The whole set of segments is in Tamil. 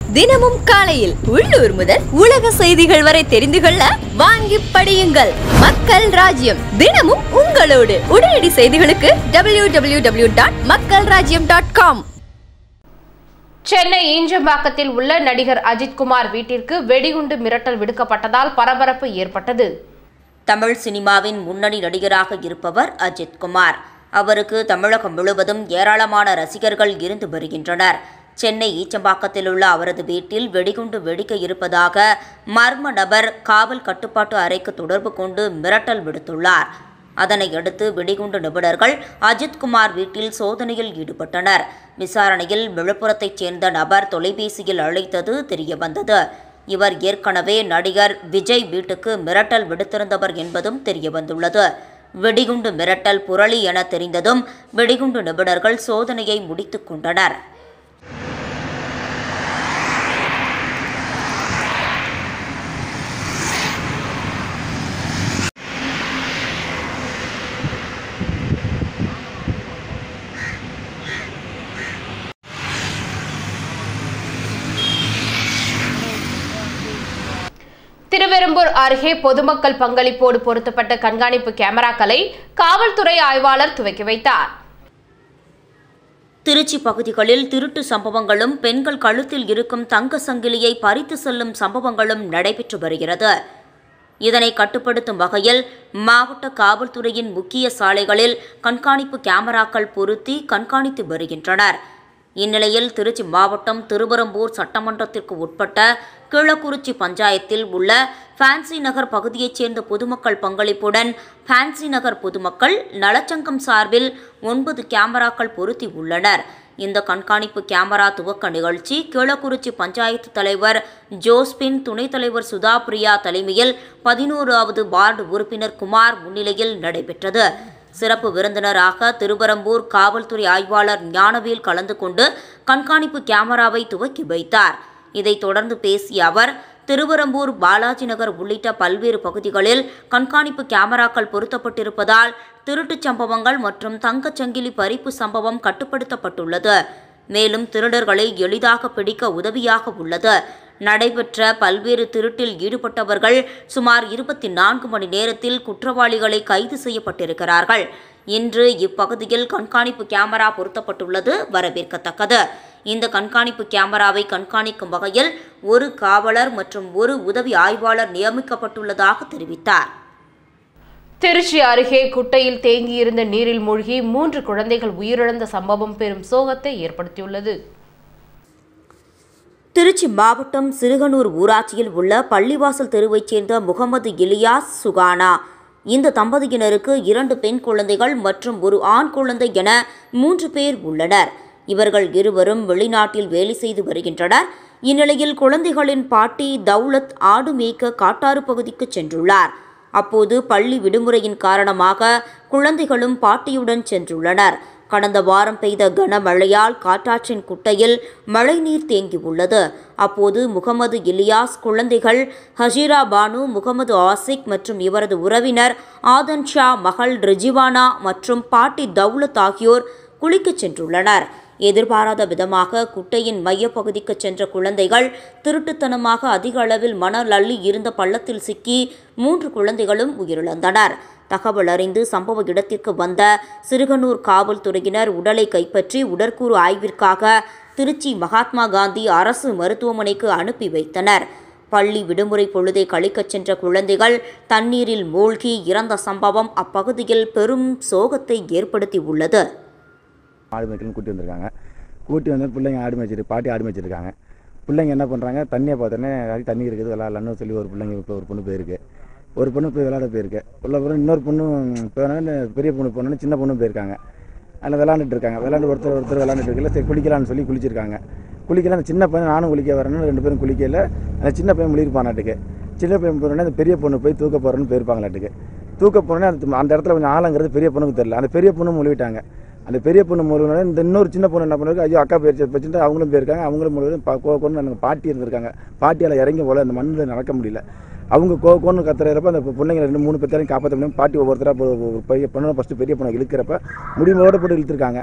தினமும் காலையில் உள்ளூர் முதல் உலக செய்திகள் வரை தெரிந்து கொள்ள வாங்கி படியுங்கள் மக்கள் ராஜ்யம் தினமும் உங்களோடு உடனடி செய்திகளுக்கு டபிள்யூ டபிள்யூ டபிள்யூ டாட் மக்கள் ராஜ்யம் டாட் காம் சென்னை ஈஞ்சம்பாக்கத்தில் உள்ள நடிகர் அஜித்குமார் வீட்டிற்கு வெடிகுண்டு மிரட்டல் விடுக்கப்பட்டதால் பரபரப்பு ஏற்பட்டது தமிழ் சினிமாவின் முன்னணி நடிகராக இருப்பவர் அஜித் குமார் அவருக்கு தமிழகம் முழுவதும் ஏராளமான ரசிகர்கள் இருந்து வருகின்றனர் சென்னை ஈச்சம்பாக்கத்தில் உள்ள அவரது வீட்டில் வெடிகுண்டு வெடிக்க இருப்பதாக மர்ம நபர் காவல் கட்டுப்பாட்டு அறைக்கு தொடர்பு கொண்டு மிரட்டல் விடுத்துள்ளார் அதனை அடுத்து வெடிகுண்டு நிபுணர்கள் அஜித்குமார் வீட்டில் சோதனையில் ஈடுபட்டனர் விசாரணையில் விழுப்புரத்தைச் சேர்ந்த நபர் தொலைபேசியில் அழைத்தது தெரியவந்தது இவர் ஏற்கனவே நடிகர் விஜய் வீட்டுக்கு மிரட்டல் விடுத்திருந்தவர் என்பதும் தெரியவந்துள்ளது வெடிகுண்டு மிரட்டல் புரளி என தெரிந்ததும் வெடிகுண்டு நிபுணர்கள் சோதனையை முடித்துக் கொண்டனர் திருவெரும்பூர் அருகே பொதுமக்கள் பங்களிப்போடு பொருத்தப்பட்ட கண்காணிப்பு கேமராக்களை காவல்துறை ஆய்வாளர் துவக்கி வைத்தார் திருச்சி பகுதிகளில் திருட்டு சம்பவங்களும் பெண்கள் கழுத்தில் இருக்கும் தங்க சங்கிலியை பறித்து செல்லும் சம்பவங்களும் நடைபெற்று வருகிறது இதனை கட்டுப்படுத்தும் வகையில் மாவட்ட காவல்துறையின் முக்கிய சாலைகளில் கண்காணிப்பு கேமராக்கள் பொருத்தி கண்காணித்து வருகின்றனர் இந்நிலையில் திருச்சி மாவட்டம் திருவரம்பூர் சட்டமன்றத்திற்கு உட்பட்ட கீழக்குறிச்சி பஞ்சாயத்தில் உள்ள ஃபேன்சி நகர் பகுதியைச் சேர்ந்த பொதுமக்கள் பங்களிப்புடன் ஃபேன்சி நகர் பொதுமக்கள் நலச்சங்கம் சார்பில் ஒன்பது கேமராக்கள் பொருத்தி உள்ளனர் இந்த கண்காணிப்பு கேமரா துவக்க நிகழ்ச்சி கீழக்குறிச்சி பஞ்சாயத்து தலைவர் ஜோஸ்பின் துணைத் தலைவர் சுதா பிரியா தலைமையில் பதினோராவது வார்டு உறுப்பினர் குமார் முன்னிலையில் நடைபெற்றது சிறப்பு விருந்தினராக திருவரம்பூர் காவல்துறை ஆய்வாளர் ஞானவேல் கலந்து கொண்டு கண்காணிப்பு கேமராவை துவக்கி வைத்தார் இதைத் தொடர்ந்து பேசிய அவர் திருவரம்பூர் பாலாஜி நகர் உள்ளிட்ட பல்வேறு பகுதிகளில் கண்காணிப்பு கேமராக்கள் பொருத்தப்பட்டிருப்பதால் திருட்டுச் சம்பவங்கள் மற்றும் தங்கச் சங்கிலி பறிப்பு சம்பவம் கட்டுப்படுத்தப்பட்டுள்ளது மேலும் திருடர்களை எளிதாக பிடிக்க உதவியாக உள்ளது நடைபெற்ற பல்வேறு திருட்டில் ஈடுபட்டவர்கள் சுமார் இருபத்தி நான்கு மணி நேரத்தில் குற்றவாளிகளை கைது செய்யப்பட்டிருக்கிறார்கள் இன்று இப்பகுதியில் கண்காணிப்பு கேமரா பொருத்தப்பட்டுள்ளது வரவேற்கத்தக்கது இந்த கண்காணிப்பு கேமராவை கண்காணிக்கும் வகையில் ஒரு காவலர் மற்றும் ஒரு உதவி ஆய்வாளர் நியமிக்கப்பட்டுள்ளதாக தெரிவித்தார் திருச்சி அருகே குட்டையில் தேங்கியிருந்த நீரில் மூழ்கி மூன்று குழந்தைகள் உயிரிழந்த சம்பவம் பெரும் சோகத்தை ஏற்படுத்தியுள்ளது திருச்சி மாவட்டம் சிறுகனூர் ஊராட்சியில் உள்ள பள்ளிவாசல் தெருவைச் சேர்ந்த முகமது இலியாஸ் சுகானா இந்த தம்பதியினருக்கு இரண்டு பெண் குழந்தைகள் மற்றும் ஒரு ஆண் குழந்தை என மூன்று பேர் உள்ளனர் இவர்கள் இருவரும் வெளிநாட்டில் வேலை செய்து வருகின்றனர் இந்நிலையில் குழந்தைகளின் பாட்டி தௌலத் ஆடு மேய்க்க காட்டாறு பகுதிக்கு சென்றுள்ளார் அப்போது பள்ளி விடுமுறையின் காரணமாக குழந்தைகளும் பாட்டியுடன் சென்றுள்ளனர் கடந்த வாரம் பெய்த கனமழையால் காட்டாற்றின் குட்டையில் மழைநீர் தேங்கியுள்ளது அப்போது முகமது இலியாஸ் குழந்தைகள் ஹஜீரா பானு முகமது ஆசிக் மற்றும் இவரது உறவினர் ஆதன் ஷா மகள் ரிஜிவானா மற்றும் பாட்டி தௌலத் ஆகியோர் குளிக்கச் சென்றுள்ளனர் எதிர்பாராத விதமாக குட்டையின் மையப்பகுதிக்கு சென்ற குழந்தைகள் திருட்டுத்தனமாக அதிக அளவில் மணல் அள்ளி இருந்த பள்ளத்தில் சிக்கி மூன்று குழந்தைகளும் உயிரிழந்தனர் தகவல் அறிந்து சம்பவ இடத்திற்கு வந்த சிறுகனூர் காவல்துறையினர் உடலை கைப்பற்றி உடற்கூறு ஆய்விற்காக திருச்சி மகாத்மா காந்தி அரசு மருத்துவமனைக்கு அனுப்பி வைத்தனர் பள்ளி விடுமுறை பொழுதை கழிக்கச் சென்ற குழந்தைகள் தண்ணீரில் மூழ்கி இறந்த சம்பவம் அப்பகுதியில் பெரும் சோகத்தை ஏற்படுத்தி உள்ளது ஆடு மேய்க்கணும்னு கூட்டி வந்திருக்காங்க கூட்டி வந்து பிள்ளைங்க ஆடு மேய்ச்சிட்டு பாட்டி ஆடு மேய்ச்சிருக்காங்க பிள்ளைங்க என்ன பண்ணுறாங்க தண்ணியை பார்த்தோன்னே அது தண்ணி இருக்குது விளாட்லான்னு சொல்லி ஒரு பிள்ளைங்க இப்போ ஒரு பொண்ணு போயிருக்கு ஒரு பொண்ணு போய் விளாட போயிருக்கு உள்ள பிறகு இன்னொரு பொண்ணும் போனோன்னு பெரிய பொண்ணு போனோன்னு சின்ன பொண்ணும் போயிருக்காங்க அதில் விளாண்டுட்டு இருக்காங்க விளாண்டு ஒருத்தர் ஒருத்தர் விளாண்டுட்டு இருக்கல சரி குளிக்கலாம்னு சொல்லி குளிச்சிருக்காங்க குளிக்கல அந்த சின்ன பையன் நானும் குளிக்க வரேன்னு ரெண்டு பேரும் குளிக்கல அந்த சின்ன பையன் முழிருப்பானாட்டுக்கு சின்ன பையன் போனோடனே அந்த பெரிய பொண்ணு போய் தூக்க போகிறேன்னு போயிருப்பாங்களாட்டுக்கு தூக்க போனோடனே அந்த அந்த இடத்துல கொஞ்சம் ஆழங்கிறது பெரிய பொண்ணுக்கு தெரியல அந்த பெரிய பொண்ணு முழுவிட்டாங்க அந்த பெரிய பொண்ணு முழுவதும் இந்த இன்னொரு சின்ன பொண்ணு என்ன பண்ணிருக்கு ஐயோ அக்கா போயிருச்சு வச்சுட்டு அவங்களும் போயிருக்காங்க அவங்களும் முழுவதும் கோன்னு எனக்கு பாட்டி இருந்திருக்காங்க பாட்டியால் இறங்கி போல அந்த மண்ணில் நடக்க முடியல அவங்க கோ கோன்னு கத்துறப்ப அந்த பிள்ளைங்க ரெண்டு மூணு பேர்த்தையும் காப்பாற்ற முடியும் பாட்டி ஒவ்வொருத்தராக போய் பொண்ணு ஃபஸ்ட்டு பெரிய பொண்ணை இழுக்கிறப்ப முடிவோட போட்டு இழுத்துருக்காங்க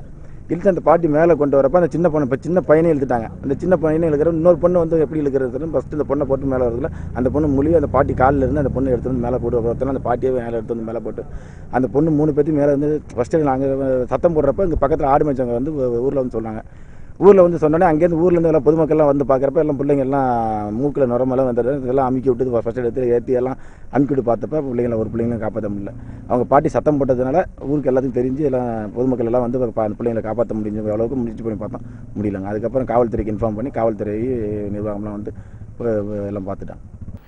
இழுத்து அந்த பாட்டி மேலே கொண்டு வரப்ப அந்த சின்ன பொண்ணு இப்போ சின்ன பையனை இழுத்துட்டாங்க அந்த சின்ன பையனை இழுக்கிற இன்னொரு பொண்ணு வந்து எப்படி இழுக்கிறது ஃபஸ்ட்டு இந்த பொண்ணை போட்டு மேலே வரதுல அந்த பொண்ணு மொழி அந்த பாட்டி காலில் இருந்து அந்த பொண்ணு எடுத்து வந்து மேலே போட்டு ஒருத்தர் அந்த பாட்டியே மேலே எடுத்து வந்து மேலே போட்டு அந்த பொண்ணு மூணு பேர்த்து மேலே வந்து ஃபஸ்ட்டு நாங்கள் சத்தம் போடுறப்ப இங்கே பக்கத்தில் ஆடு மேய்ச்சவங்க வந்து ஊரில் வந்து சொன்னாங்க ஊரில் வந்து சொன்னோன்னே அங்கேருந்து ஊர்லேருந்து எல்லாம் பொதுமக்கள்லாம் வந்து பார்க்குறப்ப எல்லாம் பிள்ளைங்க எல்லாம் மூக்கில் நுரமெல்லாம் வந்துட்டு இதெல்லாம் அமுக்கி விட்டு ஃபஸ்ட் எடுத்து ஏற்றி எல்லாம் அமுக்கி விட்டு பார்த்தப்ப பிள்ளைங்களை ஒரு பிள்ளைங்களும் காப்பாற்ற முடியல அவங்க பாட்டி சத்தம் போட்டதுனால ஊருக்கு எல்லாத்தையும் தெரிஞ்சு எல்லாம் பொதுமக்கள் எல்லாம் வந்து பா- அந்த பிள்ளைங்களை காப்பாற்ற முடிஞ்ச அளவுக்கு முயற்சி பண்ணி பார்த்தோம் முடியலங்க அதுக்கப்புறம் காவல்துறைக்கு இன்ஃபார்ம் பண்ணி காவல்துறை நிர்வாகம்லாம் வந்து இப்ப எல்லாம் பார்த்துட்டாங்க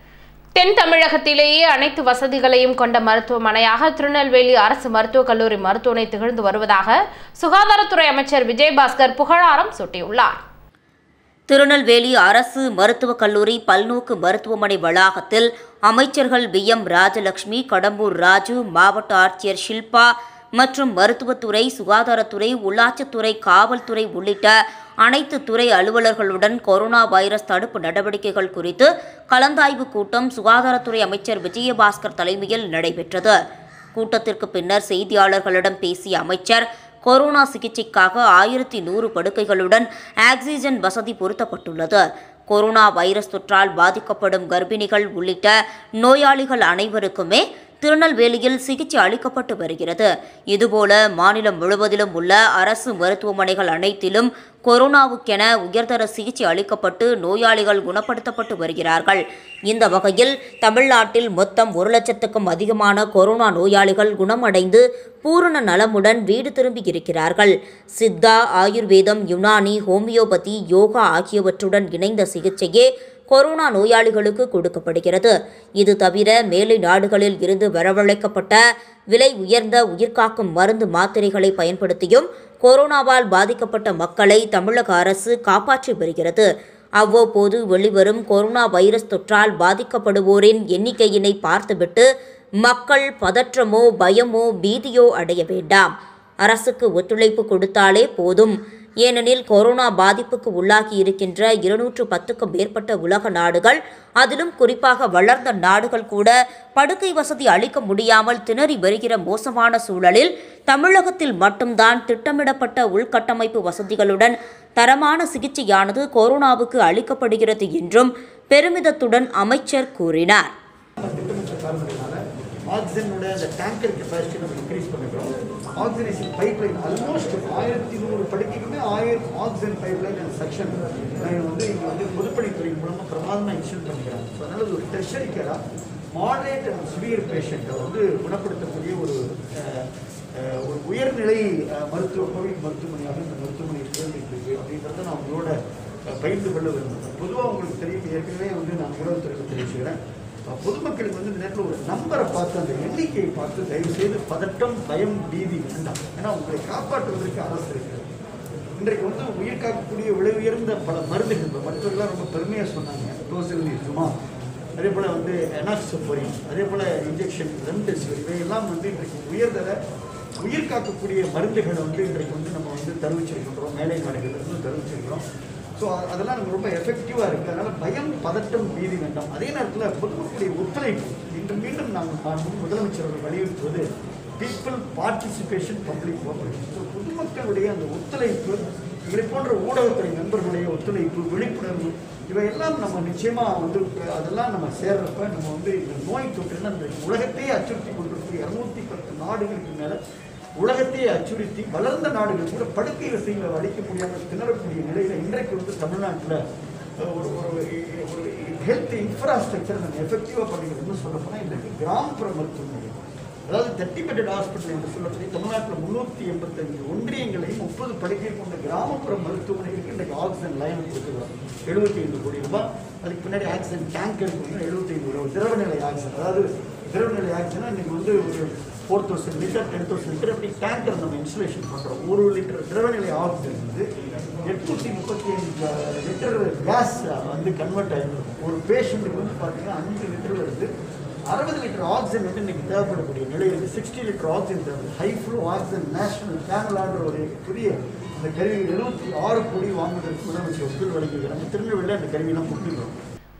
தென் தமிழகத்திலேயே அனைத்து வசதிகளையும் கொண்ட மருத்துவமனையாக திருநெல்வேலி அரசு மருத்துவக் கல்லூரி மருத்துவமனை திகழ்ந்து வருவதாக சுகாதாரத்துறை அமைச்சர் விஜயபாஸ்கர் புகழாரம் சூட்டியுள்ளார் திருநெல்வேலி அரசு மருத்துவக் கல்லூரி பல்நோக்கு மருத்துவமனை வளாகத்தில் அமைச்சர்கள் வி எம் ராஜலட்சுமி கடம்பூர் ராஜு மாவட்ட ஆட்சியர் ஷில்பா மற்றும் மருத்துவத்துறை சுகாதாரத்துறை உள்ளாட்சித்துறை காவல்துறை உள்ளிட்ட அனைத்து துறை அலுவலர்களுடன் கொரோனா வைரஸ் தடுப்பு நடவடிக்கைகள் குறித்து கலந்தாய்வு கூட்டம் சுகாதாரத்துறை அமைச்சர் விஜயபாஸ்கர் தலைமையில் நடைபெற்றது கூட்டத்திற்கு பின்னர் செய்தியாளர்களிடம் பேசிய அமைச்சர் கொரோனா சிகிச்சைக்காக ஆயிரத்தி நூறு படுக்கைகளுடன் ஆக்சிஜன் வசதி பொருத்தப்பட்டுள்ளது கொரோனா வைரஸ் தொற்றால் பாதிக்கப்படும் கர்ப்பிணிகள் உள்ளிட்ட நோயாளிகள் அனைவருக்குமே திருநெல்வேலியில் சிகிச்சை அளிக்கப்பட்டு வருகிறது இதுபோல மாநிலம் முழுவதிலும் உள்ள அரசு மருத்துவமனைகள் அனைத்திலும் கொரோனாவுக்கென உயர்தர சிகிச்சை அளிக்கப்பட்டு நோயாளிகள் குணப்படுத்தப்பட்டு வருகிறார்கள் இந்த வகையில் தமிழ்நாட்டில் மொத்தம் ஒரு லட்சத்துக்கும் அதிகமான கொரோனா நோயாளிகள் குணமடைந்து பூரண நலமுடன் வீடு திரும்பி இருக்கிறார்கள் சித்தா ஆயுர்வேதம் யுனானி ஹோமியோபதி யோகா ஆகியவற்றுடன் இணைந்த சிகிச்சையே கொரோனா நோயாளிகளுக்கு கொடுக்கப்படுகிறது இது தவிர மேலை நாடுகளில் இருந்து வரவழைக்கப்பட்ட விலை உயர்ந்த உயிர்காக்கும் மருந்து மாத்திரைகளை பயன்படுத்தியும் கொரோனாவால் பாதிக்கப்பட்ட மக்களை தமிழக அரசு காப்பாற்றி வருகிறது அவ்வப்போது வெளிவரும் கொரோனா வைரஸ் தொற்றால் பாதிக்கப்படுவோரின் எண்ணிக்கையினை பார்த்துவிட்டு மக்கள் பதற்றமோ பயமோ பீதியோ அடைய வேண்டாம் அரசுக்கு ஒத்துழைப்பு கொடுத்தாலே போதும் ஏனெனில் கொரோனா பாதிப்புக்கு உள்ளாகி இருக்கின்ற இருநூற்று பத்துக்கும் மேற்பட்ட உலக நாடுகள் அதிலும் குறிப்பாக வளர்ந்த நாடுகள் கூட படுக்கை வசதி அளிக்க முடியாமல் திணறி வருகிற மோசமான சூழலில் தமிழகத்தில் மட்டும்தான் திட்டமிடப்பட்ட உள்கட்டமைப்பு வசதிகளுடன் தரமான சிகிச்சையானது கொரோனாவுக்கு அளிக்கப்படுகிறது என்றும் பெருமிதத்துடன் அமைச்சர் கூறினார் திட்டமிட்ட காரணத்தினால ஆக்சிஜனோட அந்த டேங்கர் கெப்பாசிட்டி நம்ம இன்க்ரீஸ் பண்ணிக்கிறோம் ஆக்சிஜனேஷன் பைப் லைன் ஆல்மோஸ்ட் ஆயிரத்தி நூறு படுக்கைக்குமே ஆயிரம் oxygen pipeline and section வந்து இங்கே வந்து பொதுப்பணித்துறை மூலமாக பிரமாதமாக இன்ஸ்டால் பண்ணிக்கிறாங்க ஸோ அதனால் இது ஒரு டெர்ஷரி கேராக மாடரேட் அண்ட் சிவியர் பேஷண்ட்டை வந்து குணப்படுத்தக்கூடிய ஒரு அஹ், அஹ், ஒரு உயர்நிலை அஹ், மருத்துவ கோவிட் மருத்துவமனையாக இந்த மருத்துவமனை சேர்ந்துட்டு இருக்கு அப்படின்றத நான் உங்களோட அஹ், பகிர்ந்து கொள்ள விரும்புகிறேன் பொதுவாக உங்களுக்கு தெரியும் ஏற்கனவே வந்து நான் உளவுத்துறையில் தெரிவிச்சுக்கிறேன் அஹ், பொதுமக்களுக்கு வந்து இந்த நேரத்தில் ஒரு நம்பரை பார்த்து அந்த எண்ணிக்கையை பார்த்து தயவு செய்து பதட்டம் பயம் பீதி வேண்டாம் ஏன்னா உங்களை காப்பாற்றுவதற்கு அரசு இருக்கிறது இன்றைக்கு வந்து உயிர் காக்கக்கூடிய விலை உயர்ந்த பல மருந்துகள் இப்போ மருத்துவர்கள்லாம் ரொம்ப பெருமையாக சொன்னாங்க டோசல் இருக்குமா அதே போல் வந்து எனாக்சோபோரின் அதே போல் இன்ஜெக்ஷன் ரெம்டெசிவிர் இவையெல்லாம் வந்து இன்றைக்கு உயர்தர உயிர் காக்கக்கூடிய மருந்துகளை வந்து இன்றைக்கு வந்து நம்ம வந்து தெரிவிச்சிருக்கின்றோம் மேலை நாடுகளிலிருந்து தெரிவிச்சிருக்கிறோம் ஸோ அதெல்லாம் நமக்கு ரொம்ப எஃபெக்டிவாக இருக்குது அதனால் பயம் பதட்டம் பீதி வேண்டாம் அதே நேரத்தில் பொதுமக்களுடைய ஒத்துழைப்பு இன்று மீண்டும் நாங்கள் மாண்பு முதலமைச்சர் அவர்கள் வலியுறுத்துவது people participation public cooperation so பொதுமக்களுடைய அந்த ஒத்துழைப்பு இதை போன்ற ஊடகத்துறை நண்பர்களுடைய ஒத்துழைப்பு விழிப்புணர்வு இவையெல்லாம் நம்ம நிச்சயமாக வந்து அதெல்லாம் நம்ம சேர்றப்ப நம்ம வந்து இந்த நோய் தொற்றுன்னா இந்த உலகத்தையே அச்சுறுத்தி கொண்டிருக்கிற இரநூத்தி பத்து நாடுகளுக்கு மேலே உலகத்தையே அச்சுறுத்தி வளர்ந்த நாடுகள் கூட படுக்கை வசதிகளை அளிக்க முடியாமல் திணறக்கூடிய நிலையில் இன்றைக்கு வந்து தமிழ்நாட்டில் ஒரு ஒரு ஒரு ஹெல்த் இன்ஃப்ராஸ்ட்ரக்சர் நம்ம எஃபெக்டிவாக பண்ணிக்கிறோம்னு சொல்ல போனால் இன்றைக்கு கிராமப்புற மருத்துவமனை அதாவது தேர்ட்டி பெட்டட் ஹாஸ்பிட்டல் என்று சொல்லக்கூடிய தமிழ்நாட்டில் முந்நூற்றி எண்பத்தஞ்சு ஒன்றியங்களையும் முப்பது படுக்கை கொண்ட கிராமப்புற மருத்துவமனைகளுக்கு இன்றைக்கு ஆக்சிஜன் லைன் கொடுத்துருக்கோம் எழுபத்தி ஐந்து கோடி ரூபாய் அதுக்கு பின்னாடி ஆக்சிஜன் டேங்கருக்கு வந்து எழுபத்தி ஐந்து ரூபாய் திரவநிலை ஆக்சிஜன் அதாவது திரவநிலை ஆக்சிஜன் இன்னைக்கு வந்து ஒரு four thousand litre ten thousand litre அப்படி டேங்கர் நம்ம இன்ஸ்டலேஷன் பண்ணுறோம் ஒரு லிட்டர் திரவநிலை ஆக்சிஜன் வந்து எட்நூற்றி முப்பத்தி அஞ்சு லிட்டர் கேஸ் வந்து கன்வெர்ட் ஆகிருக்கும் ஒரு பேஷண்ட்டுக்கு வந்து பார்த்தீங்கன்னா அஞ்சு லிட்டர் வருது அறுபது லிட்டர் ஆக்சிஜன் வந்து இன்னைக்கு தேவைப்படக்கூடிய நிலை இருக்குது சிக்ஸ்டி லிட்டர் ஆக்சிஜன் தேவை ஹை ஃப்ளோ ஆக்சிஜன் நேஷனல் கேனலான்ற ஒரு புதிய அந்த கருவி எழுபத்தி ஆறு கோடி வாங்குவதற்கு முதலமைச்சர் ஒப்புதல் வழங்கியிருக்கிறாங்க திருநெல்வேலியில் அந்த கருவியெல்லாம் கொடுத்துருக்கோம்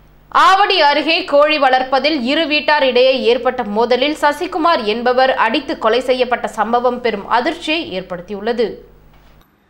ஆவடி அருகே கோழி வளர்ப்பதில் இரு வீட்டார் இடையே ஏற்பட்ட மோதலில் சசிகுமார் என்பவர் அடித்து கொலை செய்யப்பட்ட சம்பவம் பெரும் அதிர்ச்சியை ஏற்படுத்தியுள்ளது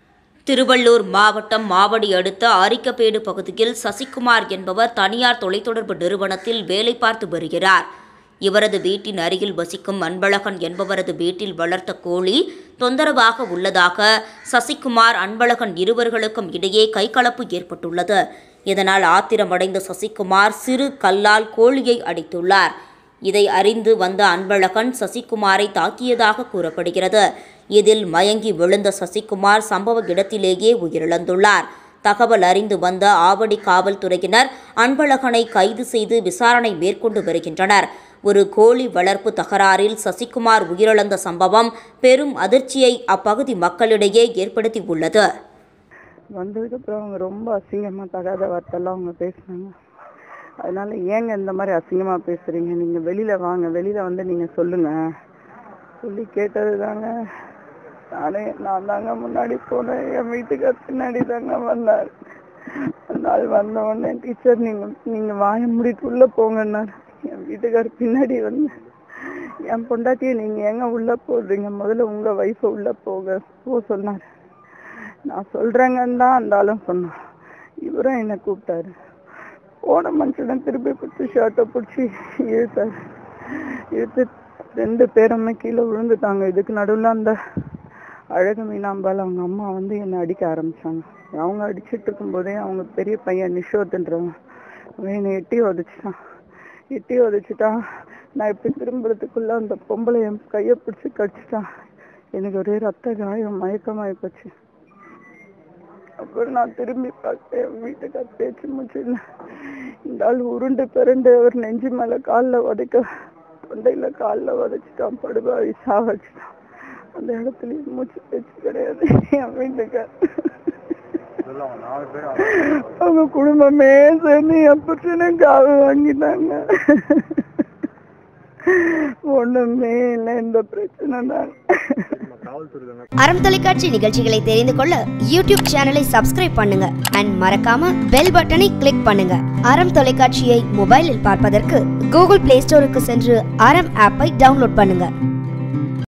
திருவள்ளூர் மாவட்டம் மாவடி அடுத்த அரிக்கப்பேடு பகுதியில் சசிகுமார் என்பவர் தனியார் தொலைத்தொடர்பு நிறுவனத்தில் வேலை பார்த்து வருகிறார் இவரது வீட்டின் அருகில் வசிக்கும் அன்பழகன் என்பவரது வீட்டில் வளர்த்த கோழி தொந்தரவாக உள்ளதாக சசிகுமார் அன்பழகன் இருவர்களுக்கும் இடையே கைகலப்பு ஏற்பட்டுள்ளது இதனால் ஆத்திரமடைந்த சசிகுமார் சிறு கல்லால் கோழியை அடித்துள்ளார் இதை அறிந்து வந்த அன்பழகன் சசிகுமாரை தாக்கியதாக கூறப்படுகிறது இதில் மயங்கி விழுந்த சசிகுமார் சம்பவ இடத்திலேயே உயிரிழந்துள்ளார் தகவல் அறிந்து வந்த ஆவடி காவல்துறையினர் அன்பழகனை கைது செய்து விசாரணை மேற்கொண்டு வருகின்றனர் ஒரு கோழி வளர்ப்பு தகராறில் சசிகுமார் உயிரிழந்த சம்பவம் பெரும் அதிர்ச்சியை அப்பகுதி மக்களிடையே ஏற்படுத்தி உள்ளது வந்ததுக்கப்புறம் அவங்க ரொம்ப அசிங்கமாக தகாத வார்த்தைலாம் அவங்க பேசுனாங்க அதனால ஏங்க இந்த மாதிரி அசிங்கமாக பேசுறீங்க நீங்கள் வெளியில் வாங்க வெளியில் வந்து நீங்கள் சொல்லுங்க சொல்லி கேட்டது தாங்க நானே நான் தாங்க முன்னாடி போனேன் என் வீட்டுக்கார் பின்னாடி தாங்க வந்தார் அந்த நாள் வந்த உடனே டீச்சர் நீங்கள் நீங்கள் வாய மூடிட்டு உள்ளே போங்கன்னார் என் வீட்டுக்கார் பின்னாடி வந்து என் பொண்டாட்டியை நீங்கள் ஏங்க உள்ளே போடுறீங்க முதல்ல உங்கள் ஒய்ஃபை உள்ளே போக போ சொன்னார் நான் சொல்கிறேங்கன்னு தான் அந்த ஆளும் சொன்னான் இவரும் என்னை கூப்பிட்டாரு போன மனுஷனை திருப்பி பிடிச்சி ஷர்ட்டை பிடிச்சி இழுத்தாரு இழுத்து ரெண்டு பேருமே கீழே விழுந்துட்டாங்க இதுக்கு நடுவில் அந்த அழகு மீனாம்பால் அவங்க அம்மா வந்து என்னை அடிக்க ஆரம்பிச்சாங்க அவங்க அடிச்சிட்டு இருக்கும்போதே அவங்க பெரிய பையன் நிஷோத்துன்றவன் அவன் என்னை எட்டி உதச்சிட்டான் எட்டி உதச்சிட்டான் நான் இப்படி திரும்புறதுக்குள்ள அந்த பொம்பளை என் கையை பிடிச்சி கடிச்சிட்டான் எனக்கு ஒரே ரத்த காயம் மயக்கமாயி போச்சு அப்புறம் நான் திரும்பி பார்த்தேன் என் வீட்டுக்கார் பேச்சு மூச்சு இல்லை இந்த ஆள் உருண்டு பிறண்டு அவர் நெஞ்சு மேல காலில் உதைக்க தொண்டையில காலில் உதைச்சிட்டான் படுபாவி சாவடிச்சிட்டான் அந்த இடத்துலயும் மூச்சு பேச்சு கிடையாது என் வீட்டுக்கார் அவங்க குடும்பமே சேர்ந்து என் புருஷனை காவு வாங்கிட்டாங்க ஒண்ணுமே இல்லை இந்த பிரச்சனை தான் அறம் தொலைக்காட்சி நிகழ்ச்சிகளை தெரிந்து கொள்ள யூடியூப் சேனலை சப்ஸ்கிரைப் பண்ணுங்க அண்ட் மறக்காம பெல் பட்டனை கிளிக் பண்ணுங்க அறம் தொலைக்காட்சியை மொபைலில் பார்ப்பதற்கு கூகுள் பிளே ஸ்டோருக்கு சென்று அறம் ஆப்பை டவுன்லோட் பண்ணுங்க